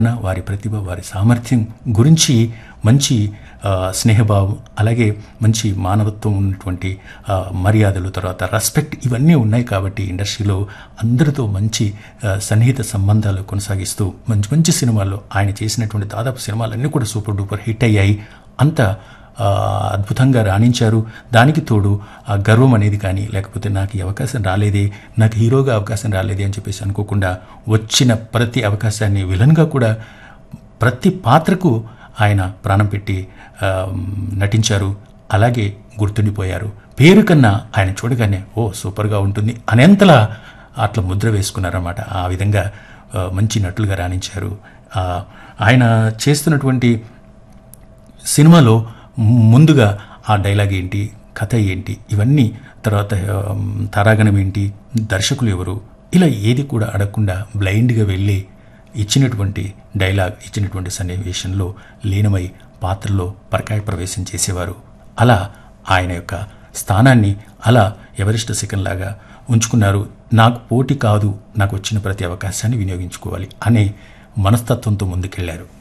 వారి ప్రతిభ వారి సామర్థ్యం గురించి మంచి ఆ, స్నేహభావం అలాగే మంచి మానవత్వం ఉన్నటువంటి ఆ, మర్యాదలు తర్వాత రెస్పెక్ట్ ఇవన్నీ ఉన్నాయి కాబట్టి ఇండస్ట్రీలో అందరితో మంచి ఆ, సన్నిహిత సంబంధాలు కొనసాగిస్తూ మంచి మంచి సినిమాల్లో ఆయన చేసినటువంటి దాదాపు సినిమాలన్నీ కూడా సూపర్ డూపర్ హిట్ అయ్యాయి అంత ఆ, అద్భుతంగా రాణించారు దానికి తోడు ఆ గర్వం అనేది కానీ లేకపోతే నాకు ఈ అవకాశం రాలేదే నాకు హీరోగా అవకాశం రాలేదే అని చెప్పేసి అనుకోకుండా వచ్చిన ప్రతి అవకాశాన్ని విలన్గా కూడా ప్రతి పాత్రకు ఆయన ప్రాణం పెట్టి ఆ, నటించారు అలాగే గుర్తుండిపోయారు పేరు కన్నా ఆయన చూడగానే ఓ సూపర్గా ఉంటుంది అనేంతలా అట్లా ముద్ర వేసుకున్నారన్నమాట ఆ విధంగా ఆ, మంచి నటులుగా రాణించారు ఆ, ఆయన చేస్తున్నటువంటి సినిమాలో ముందుగా ఆ డైలాగ్ ఏంటి కథ ఏంటి ఇవన్నీ తర్వాత ఆమ్, తారాగణం ఏంటి దర్శకులు ఎవరు ఇలా ఏది కూడా అడగకుండా బ్లైండ్గా వెళ్ళి ఇచ్చినటువంటి డైలాగ్ ఇచ్చినటువంటి సన్నివేశంలో లీనమై పాత్రలో పరకాయ ప్రవేశం చేసేవారు అలా ఆయన యొక్క స్థానాన్ని అలా ఎవరిష్ట లాగా ఉంచుకున్నారు నాకు పోటీ కాదు నాకు వచ్చిన ప్రతి అవకాశాన్ని వినియోగించుకోవాలి అనే మనస్తత్వంతో ముందుకెళ్లారు